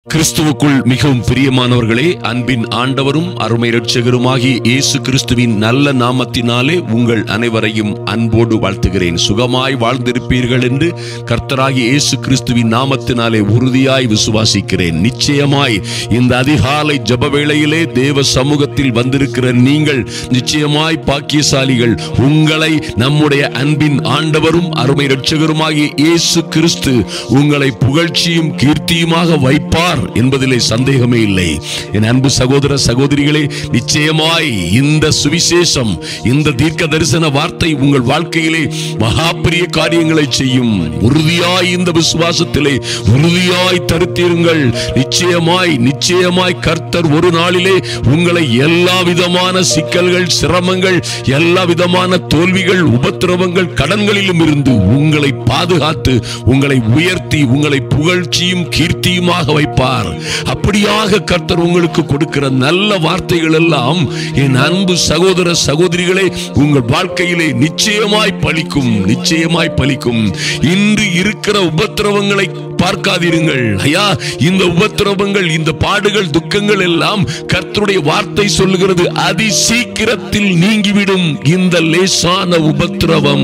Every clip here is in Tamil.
கிறிஸ்துவுக்குள் மிகவும் பிரியமானவர்களே அன்பின் ஆண்டவரும் அருமை ரட்சகருமாகிய இயேசு கிறிஸ்துவின் நல்ல நாமத்தினாலே உங்கள் அனைவரையும் அன்போடு வாழ்த்துகிறேன் சுகமாய் வாழ்ந்திருப்பீர்கள் என்று கர்த்தராகிய இயேசு கிறிஸ்துவின் நாமத்தினாலே உறுதியாய் விசுவாசிக்கிறேன் நிச்சயமாய் இந்த அதிகாலை ஜப வேளையிலே தேவ சமூகத்தில் வந்திருக்கிற நீங்கள் நிச்சயமாய் பாக்கியசாலிகள் உங்களை நம்முடைய அன்பின் ஆண்டவரும் அருமை ரட்சகருமாகிய இயேசு கிறிஸ்து உங்களை புகழ்ச்சியும் கீர்த்தியுமாக வைப்பார் என்பதிலே சந்தேகமே இல்லை என் அன்பு சகோதர சகோதரிகளே நிச்சயமாய் இந்த சுவிசேஷம் இந்த தீர்க்க தரிசன வார்த்தை உங்கள் வாழ்க்கையிலே மகா பெரிய காரியங்களை செய்யும் உறுதியாய் இந்த விசுவாசத்திலே உறுதியாய் தருத்தீருங்கள் நிச்சயமாய் நிச்சயமாய் கர்த்தர் ஒரு நாளிலே உங்களை எல்லா விதமான சிக்கல்கள் சிரமங்கள் எல்லா விதமான தோல்விகள் உபத்திரவங்கள் கடன்களிலும் இருந்து உங்களை பாதுகாத்து உங்களை உயர்த்தி உங்களை புகழ்ச்சியும் கீர்த்தியுமாக வைப்பார் அப்படியாக கர்த்தர் உங்களுக்கு கொடுக்கிற நல்ல வார்த்தைகள் எல்லாம் என் அன்பு சகோதர சகோதரிகளே உங்கள் வாழ்க்கையிலே நிச்சயமாய் பலிக்கும் நிச்சயமாய் பலிக்கும் இன்று இருக்கிற உபத்திரவங்களை பார்க்காதீருங்கள் ஐயா இந்த உபத்திரவங்கள் இந்த பாடுகள் துக்கங்கள் எல்லாம் கர்த்தருடைய வார்த்தை சொல்லுகிறது அதி சீக்கிரத்தில் நீங்கிவிடும் இந்த லேசான உபத்திரவம்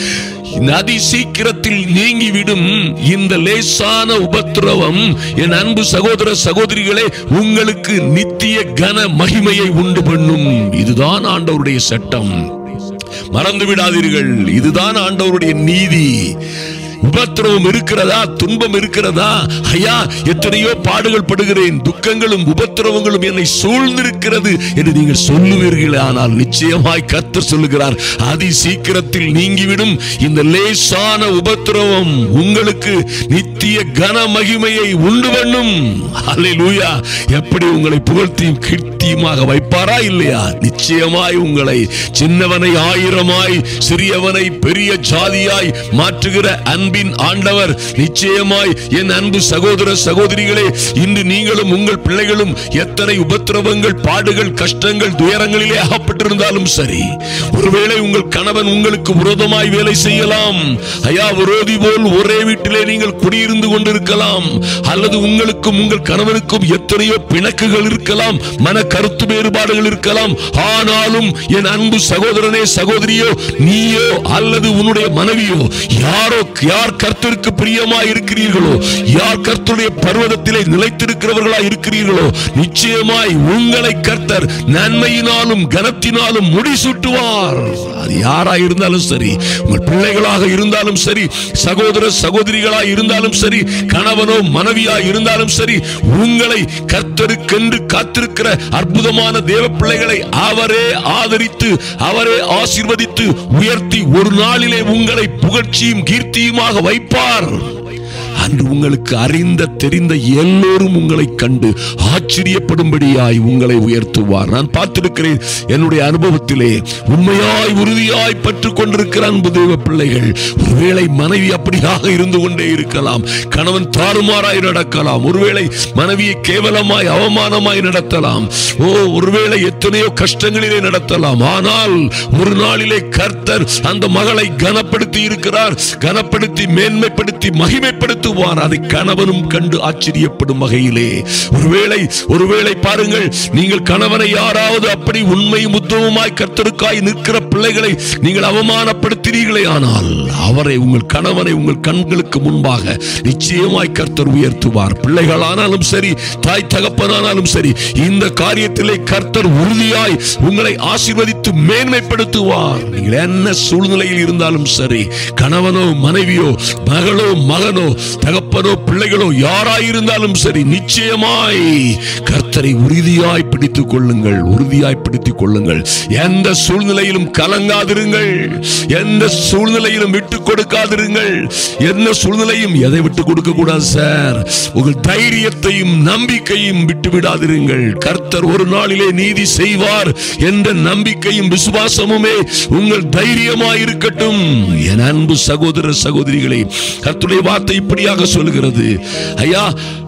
அதி சீக்கிரத்தில் நீங்கிவிடும் இந்த லேசான உபத்திரவம் என் அன்பு சகோதர சகோதரிகளே உங்களுக்கு நித்திய கன மகிமையை உண்டு பண்ணும் இதுதான் ஆண்டவருடைய சட்டம் மறந்து விடாதீர்கள் இதுதான் ஆண்டவருடைய நீதி உபத்திரவம் இருக்கிறதா துன்பம் இருக்கிறதா ஐயா எத்தனையோ பாடுகள் படுகிறேன் துக்கங்களும் உபத்திரவங்களும் என்னை சூழ்ந்திருக்கிறது என்று நீங்கள் சொல்லுவீர்கள் ஆனால் நிச்சயமாய் கர்த்தர் சொல்லுகிறார் அதி சீக்கிரத்தில் நீங்கிவிடும் இந்த லேசான உபத்திரவம் உங்களுக்கு நித்திய கன மகிமையை உண்டு பண்ணும் அல்லேலூயா எப்படி உங்களை புகழ்த்தியும் கீர்த்தியுமாக வைப்பாரா இல்லையா நிச்சயமாய் உங்களை சின்னவனை ஆயிரமாய் சிறியவனை பெரிய ஜாதியாய் மாற்றுகிற அன்பின் ஆண்டவர் நிச்சயமாய் என் அன்பு சகோதர சகோதரிகளே இன்று நீங்களும் உங்கள் பிள்ளைகளும் எத்தனை உபத்திரவங்கள் பாடுகள் கஷ்டங்கள் துயரங்களிலே அகப்பட்டிருந்தாலும் சரி ஒருவேளை உங்கள் கணவன் உங்களுக்கு விரோதமாய் வேலை செய்யலாம் ஐயா விரோதி போல் ஒரே வீட்டிலே நீங்கள் குடியிருந்து கொண்டிருக்கலாம் அல்லது உங்களுக்கும் உங்கள் கணவனுக்கும் எத்தனையோ பிணக்குகள் இருக்கலாம் மன கருத்து வேறுபாடுகள் இருக்கலாம் ஆனாலும் என் அன்பு சகோதரனே சகோதரியோ நீயோ அல்லது உன்னுடைய மனைவியோ யாரோ யார் கர்த்தருக்கு பிரியமா இருக்கிறீர்களோ யார் கர்த்தருடைய பர்வதத்திலே நிலைத்திருக்கிறவர்களா இருக்கிறீர்களோ நிச்சயமாய் உங்களை கர்த்தர் நன்மையினாலும் கனத்தினாலும் முடிசூட்டுவார் அது யாரா இருந்தாலும் சரி உங்கள் பிள்ளைகளாக இருந்தாலும் சரி சகோதர சகோதரிகளா இருந்தாலும் சரி கணவனோ மனைவியா இருந்தாலும் சரி உங்களை கர்த்தருக்கென்று காத்திருக்கிற அற்புதமான தேவ பிள்ளைகளை அவரே ஆதரித்து அவரே ஆசீர்வதித்து உயர்த்தி ஒரு நாளிலே உங்களை புகழ்ச்சியும் கீர்த்தியுமாக வைப்பார் அன்று உங்களுக்கு அறிந்த தெரிந்த எல்லோரும் உங்களை கண்டு ஆச்சரியப்படும்படியாய் உங்களை உயர்த்துவார் நான் பார்த்திருக்கிறேன் என்னுடைய அனுபவத்திலே உண்மையாய் உறுதியாய் பற்றுக் கொண்டிருக்கிற அன்பு தேவ பிள்ளைகள் ஒருவேளை மனைவி அப்படியாக இருந்து கொண்டே இருக்கலாம் கணவன் தாறுமாறாய் நடக்கலாம் ஒருவேளை மனைவியை கேவலமாய் அவமானமாய் நடத்தலாம் ஓ ஒருவேளை எத்தனையோ கஷ்டங்களிலே நடத்தலாம் ஆனால் ஒரு நாளிலே கர்த்தர் அந்த மகளை கனப்படுத்தி இருக்கிறார் கனப்படுத்தி மேன்மைப்படுத்தி மகிமைப்படுத்துவார் அதை கணவனும் கண்டு ஆச்சரியப்படும் வகையிலே ஒருவேளை ஒருவேளை பாருங்கள் நீங்கள் கணவனை யாராவது அப்படி உண்மையும் உத்தமமாய் கர்த்தருக்காய் நிற்கிற பிள்ளைகளை நீங்கள் அவமானப்படுத்தினீர்களே ஆனால் அவரை உங்கள் கணவனை உங்கள் கண்களுக்கு முன்பாக நிச்சயமாய் கர்த்தர் உயர்த்துவார் பிள்ளைகளானாலும் சரி தாய் தகப்பனானாலும் சரி இந்த காரியத்திலே கர்த்தர் உறுதியாய் உங்களை ஆசீர்வதித்து மேன்மைப்படுத்துவார் நீங்கள் என்ன சூழ்நிலையில் இருந்தாலும் சரி கணவனோ மனைவியோ மகளோ மகனோ தகப்பனோ பிள்ளைகளோ யாராயிருந்தாலும் சரி நிச்சயமாய் கர்த்தரை உறுதியாய் பிடித்துக் கொள்ளுங்கள் உறுதியாய் பிடித்துக் கொள்ளுங்கள் எந்த சூழ்நிலையிலும் கலங்காதிருங்கள் எந்த சூழ்நிலையிலும் விட்டு கொடுக்காதிருங்கள் எந்த சூழ்நிலையும் எதை விட்டு கொடுக்க கூடாது சார் உங்கள் தைரியத்தையும் நம்பிக்கையும் விட்டு விடாதிருங்கள் கர்த்தர் ஒரு நாளிலே நீதி செய்வார் என்ற நம்பிக்கையும் விசுவாசமுமே உங்கள் தைரியமாய் இருக்கட்டும் என் அன்பு சகோதர சகோதரிகளே கர்த்தருடைய வார்த்தை இப்படியாக சொல்கிறது ஐயா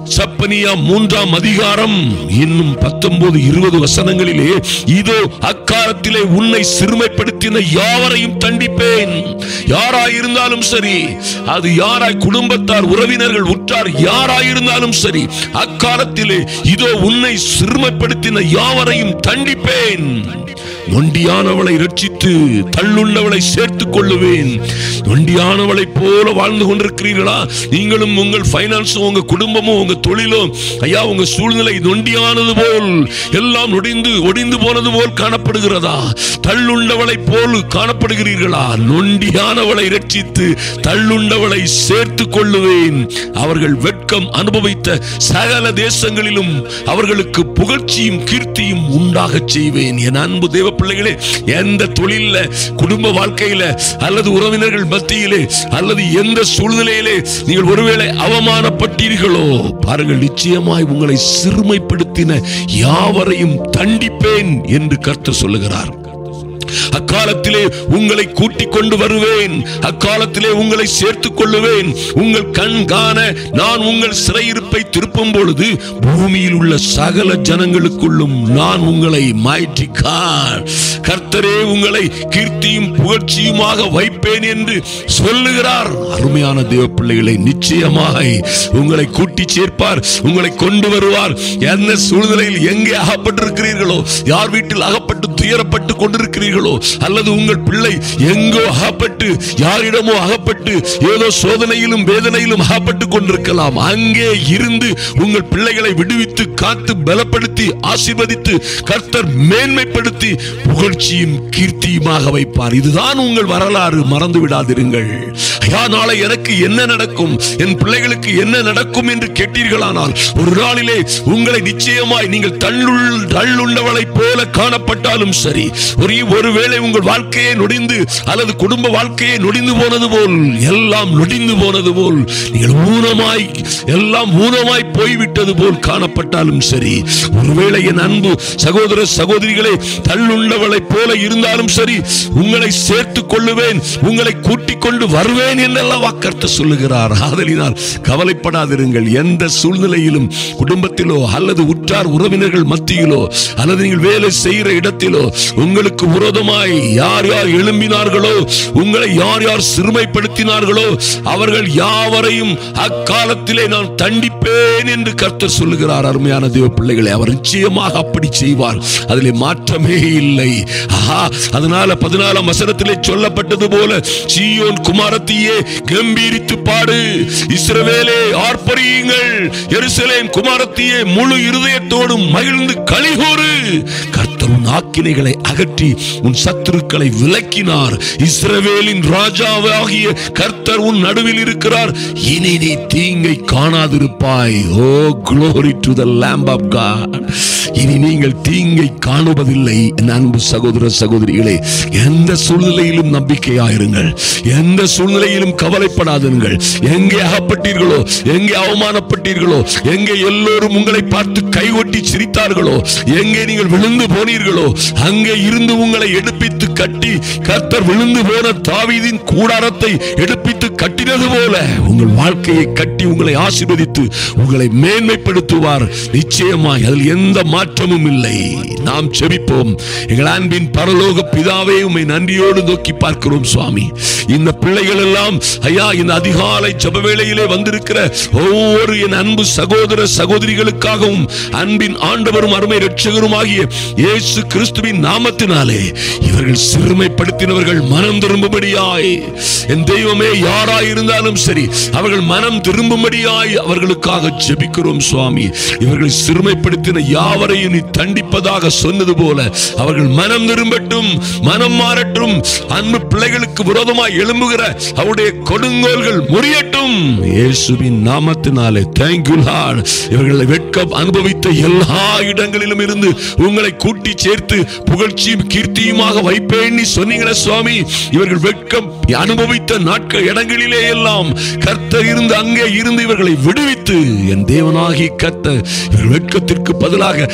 சப்பனியா மூன்றாம் அதிகாரம் இன்னும் பத்தொன்பது இருபது வசனங்களிலே இதோ அக்காலத்திலே உன்னை சிறுமைப்படுத்தின யாவரையும் தண்டிப்பேன் யாராயிருந்தாலும் சரி அது யாராய் குடும்பத்தார் உறவினர்கள் உற்றார் யாராயிருந்தாலும் சரி அக்காலத்திலே இதோ உன்னை சிறுமைப்படுத்தின யாவரையும் தண்டிப்பேன் நொண்டியானவளை ரட்சித்து தள்ளுண்டவளை சேர்த்துக் கொள்ளுவேன் நொண்டியானவளை போல வாழ்ந்து கொண்டிருக்கிறீர்களா நீங்களும் உங்கள் பைனான்ஸும் உங்க குடும்பமும் உங்க தொழிலும் ஐயா உங்க சூழ்நிலை நொண்டியானது போல் எல்லாம் நொடிந்து ஒடிந்து போனது போல் காணப்படுகிறதா தள்ளுண்டவளை போல் காணப்படுகிறீர்களா நொண்டியானவளை ரட்சித்து தள்ளுண்டவளை சேர்த்துக் கொள்ளுவேன் அவர்கள் வெட்கம் அனுபவித்த சகல தேசங்களிலும் அவர்களுக்கு புகழ்ச்சியும் கீர்த்தியும் உண்டாகச் செய்வேன் என் அன்பு தேவ பிள்ளைகளே எந்த தொழில்ல குடும்ப வாழ்க்கையில அல்லது உறவினர்கள் மத்தியிலே அல்லது எந்த சூழ்நிலையிலே நீங்கள் ஒருவேளை அவமானப்பட்டீர்களோ பாருங்கள் நிச்சயமாய் உங்களை சிறுமைப்படுத்தின யாவரையும் தண்டிப்பேன் என்று கர்த்தர் சொல்லுகிறார் அக்காலத்திலே உங்களை கூட்டிக் கொண்டு வருவேன் அக்காலத்திலே உங்களை சேர்த்துக் கொள்ளுவேன் உங்கள் கண் காண நான் உங்கள் சிறையிருப்பை திருப்பும் பொழுது பூமியில் உள்ள சகல ஜனங்களுக்குள்ளும் நான் உங்களை மாய்ற்றிக்கார் கர்த்தரே உங்களை கீர்த்தியும் புகழ்ச்சியுமாக வைப்பேன் என்று சொல்லுகிறார் அருமையான தேவ பிள்ளைகளை நிச்சயமாக உங்களை கூட்டி சேர்ப்பார் உங்களை கொண்டு வருவார் என்ன சூழ்நிலையில் எங்கே அகப்பட்டிருக்கிறீர்களோ யார் வீட்டில் அகப்பட்டு துயரப்பட்டு கொண்டிருக்கிறீர்களோ அல்லது உங்கள் பிள்ளை எங்கோ அகப்பட்டு யாரிடமோ அகப்பட்டு ஏதோ சோதனையிலும் வேதனையிலும் அகப்பட்டு கொண்டிருக்கலாம் அங்கே இருந்து உங்கள் பிள்ளைகளை விடுவித்து காத்து பலப்படுத்தி ஆசீர்வதித்து கர்த்தர் மேன்மைப்படுத்தி புகழ்ச்சியும் கீர்த்தியுமாக வைப்பார் இதுதான் உங்கள் வரலாறு மறந்து விடாதிருங்கள் ஐயா நாளை எனக்கு என்ன நடக்கும் என் பிள்ளைகளுக்கு என்ன நடக்கும் என்று கேட்டீர்களானால் ஒரு நாளிலே உங்களை நிச்சயமாய் நீங்கள் தள்ளுள் தள்ளுள்ளவளை போல காணப்பட்டாலும் சரி ஒரு ஒருவேளை உங்கள் வாழ்க்கையை நொடிந்து அல்லது குடும்ப வாழ்க்கையை நொடிந்து போனது போல் எல்லாம் நொடிந்து போனது போல் நீங்கள் ஊனமாய் எல்லாம் ஊனமாய் போய்விட்டது போல் காணப்பட்டாலும் சரி ஒருவேளை என் அன்பு சகோதர சகோதரிகளே தள்ளுள்ளவளை போல இருந்தாலும் சரி உங்களை சேர்த்துக் கொள்ளுவேன் உங்களை கூட்டிக் கொண்டு வருவேன் என்றெல்லாம் வாக்கர்த்த சொல்லுகிறார் ஆதலினால் கவலைப்படாதிருங்கள் எந்த சூழ்நிலையிலும் குடும்பத்திலோ அல்லது உற்றார் உறவினர்கள் மத்தியிலோ அல்லது நீங்கள் வேலை செய்கிற இடத்திலோ உங்களுக்கு விரோதமாய் யார் யார் எழும்பினார்களோ உங்களை யார் யார் சிறுமைப்படுத்தினார்களோ அவர்கள் யாவரையும் அக்காலத்திலே நான் தண்டிப்பேன் என்று கர்த்தர் சொல்லுகிறார் அருமையான தேவ பிள்ளைகளை அவர் நிச்சயமாக அப்படி செய்வார் அதிலே மாற்றமே இல்லை ஆஹா அதனால பதினாலாம் வசனத்திலே சொல்லப்பட்டது போல சீயோன் குமாரத்தியே கம்பீரித்து பாடு இஸ்ரவேலே ஆர்ப்பரியுங்கள் எருசலேம் குமாரத்தியே முழு இருதயத்தோடும் மகிழ்ந்து கலிகூறு கர்த்தர் உன் ஆக்கினைகளை அகற்றி உன் சத்துருக்களை விலக்கினார் இஸ்ரவேலின் ராஜாவாகிய கர்த்தர் உன் நடுவில் இருக்கிறார் இனி நீ தீங்கை காணாதிருப்பாய் ஓ glory to the lamb of God இனி நீங்கள் தீங்கை காணுவதில்லை என் அன்பு சகோதர சகோதரிகளே எந்த சூழ்நிலையிலும் நம்பிக்கையாயிருங்கள் எந்த சூழ்நிலையிலும் கவலைப்படாதீர்கள் எங்கே அகப்பட்டீர்களோ எங்கே அவமானப்பட்டீர்களோ எங்கே எல்லோரும் உங்களை பார்த்து கைகொட்டி சிரித்தார்களோ எங்கே நீங்கள் விழுந்து போனீர்களோ அங்கே இருந்து உங்களை எடுப்பித்து கட்டி கர்த்தர் விழுந்து போன தாவீதின் கூடாரத்தை எடுப்பித்து கட்டினது போல உங்கள் வாழ்க்கையை கட்டி உங்களை ஆசீர்வதித்து உங்களை மேன்மைப்படுத்துவார் நிச்சயமாய் அதில் எந்த மாற்றமும் இல்லை நாம் செபிப்போம் எங்கள் அன்பின் பரலோக பிதாவே உம்மை நன்றியோடு நோக்கி பார்க்கிறோம் சுவாமி இந்த பிள்ளைகள் எல்லாம் ஐயா இந்த அதிகாலை ஜெப வேளையிலே வந்திருக்கிற ஒவ்வொரு என் அன்பு சகோதர சகோதரிகளுக்காகவும் அன்பின் ஆண்டவரும் அருமை ரட்சகருமாகிய இயேசு கிறிஸ்துவின் நாமத்தினாலே இவர்கள் சிறுமைப்படுத்தினவர்கள் மனம் திரும்பும்படியாய் என் தெய்வமே யாராயிருந்தாலும் சரி அவர்கள் மனம் திரும்பும்படியாய் அவர்களுக்காக ஜெபிக்கிறோம் சுவாமி இவர்கள் சிறுமைப்படுத்தின யாவரையும் நீ தண்டிப்பதாக சொன்னது போல அவர்கள் மனம் திரும்பட்டும் மனம் மாறட்டும் அன்பு பிள்ளைகளுக்கு விரோதமாய் எழும்புகிற அவருடைய கொடுங்கோல்கள் முறியட்டும் இயேசுவின் நாமத்தினாலே தேங்க்யூ லார்ட் இவர்களை வெட்கம் அனுபவித்த எல்லா இடங்களிலும் இருந்து உங்களை கூட்டி சேர்த்து புகழ்ச்சியும் கீர்த்தியுமாக வைப்பேன் நீ சொன்னீங்களே சுவாமி இவர்கள் வெட்கம் அனுபவித்த நாட்கள் இடங்களிலே எல்லாம் கர்த்தர் இருந்து அங்கே இருந்து இவர்களை விடுவித்து என் தேவனாகி கர்த்தர் இவர்கள் வெட்கத்திற்கு பதிலாக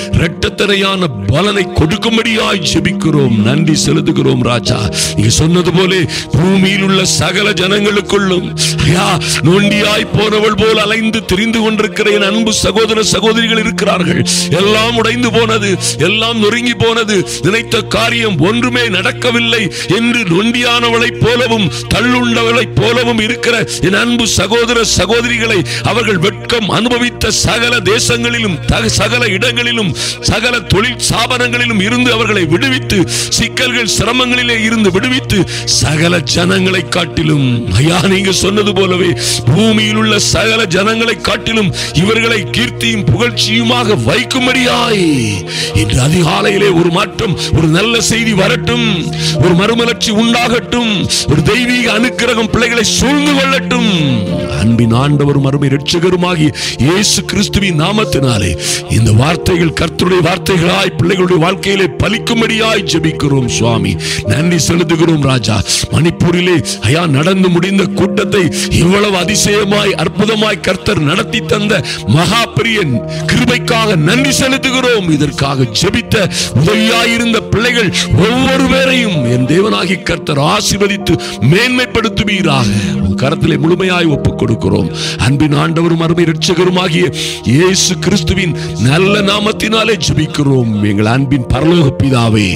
இரட்டத்தனையான பலனை கொடுக்கும்படியாய் ஜெபிக்கிறோம் நன்றி செலுத்துகிறோம் ராஜா நீங்க சொன்னது போல பூமியில் உள்ள சகல ஜனங்களுக்குள்ளும் ஐயா நொண்டியாய் போனவள் போல் அலைந்து திரிந்து கொண்டிருக்கிற என் அன்பு சகோதர சகோதரிகள் இருக்கிறார்கள் எல்லாம் உடைந்து போனது எல்லாம் நொறுங்கி போனது நினைத்த காரியம் ஒன்றுமே நடக்கவில்லை என்று நொண்டியானவளைப் போலவும் தள்ளுண்டவளைப் போலவும் இருக்கிற என் அன்பு சகோதர சகோதரிகளை அவர்கள் வெட்கம் அனுபவித்த சகல தேசங்களிலும் த- சகல இடங்களிலும் சகல தொழில் ஸ்தாபனங்களிலும் இருந்து அவர்களை விடுவித்து சிக்கல்கள் சிரமங்களிலே இருந்து விடுவித்து சகல ஜனங்களை காட்டிலும் ஐயா நீங்க சொன்னது போலவே பூமியில் உள்ள சகல ஜனங்களை காட்டிலும் இவர்களை கீர்த்தியும் புகழ்ச்சியுமாக வைக்கும்படியாய் இன்று அதிகாலையிலே ஒரு மாற்றம் ஒரு நல்ல செய்தி வரட்டும் ஒரு மறுமலர்ச்சி உண்டாகட்டும் ஒரு தெய்வீக அனுக்கிரகம் பிள்ளைகளை சூழ்ந்து கொள்ளட்டும் அன்பின் ஆண்டவரும் அருமை ரட்சகருமாகி இயேசு கிறிஸ்துவின் நாமத்தினாலே இந்த வார்த்தைகள் கர்த்தருடைய வார்த்தைகளாய் பிள்ளைகளுடைய வாழ்க்கையிலே பலிக்கும்படியாய் ஜெபிக்கிறோம் சுவாமி நன்றி செலுத்துகிறோம் ராஜா மணிப்பூரிலே ஐயா நடந்து முடிந்த கூட்டத்தை இவ்வளவு அதிசயமாய் அற்புதமாய் கர்த்தர் நடத்தி தந்த மகா பெரியன் கிருபைக்காக நன்றி செலுத்துகிறோம் இதற்காக ஜெபித்த உதவியாயிருந்த பிள்ளைகள் ஒவ்வொரு பேரையும் என் தேவனாகி கர்த்தர் ஆசீர்வதித்து மேன்மைப்படுத்துவீராக உன் கரத்திலே முழுமையாய் ஒப்புக் கொடுக்கிறோம் அன்பின் ஆண்டவரும் அருமை ரட்சகருமாகிய இயேசு கிறிஸ்துவின் நல்ல நாமத்தினாலே ஜெபிக்கிறோம் எங்கள் அன்பின் பரலோக பிதாவே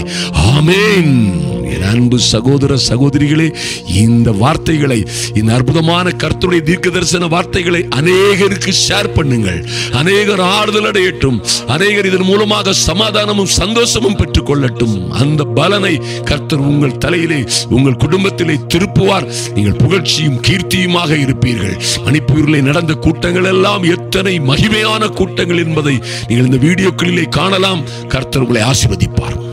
ஆமென் என் அன்பு சகோதர சகோதரிகளே இந்த வார்த்தைகளை இந்த அற்புதமான கர்த்தருடைய தீர்க்க தரிசன வார்த்தைகளை அநேகருக்கு ஷேர் பண்ணுங்கள் அநேகர் ஆறுதல் அடையட்டும் அநேகர் இதன் மூலமாக சமாதானமும் சந்தோஷமும் பெற்றுக் கொள்ளட்டும் அந்த பலனை கர்த்தர் உங்கள் தலையிலே உங்கள் குடும்பத்திலே திருப்புவார் நீங்கள் புகழ்ச்சியும் கீர்த்தியுமாக இருப்பீர்கள் மணிப்பூரிலே நடந்த கூட்டங்கள் எல்லாம் எத்தனை மகிமையான கூட்டங்கள் என்பதை நீங்கள் இந்த வீடியோக்களிலே காணலாம் கர்த்தர் உங்களை ஆசீர்வதிப்பார்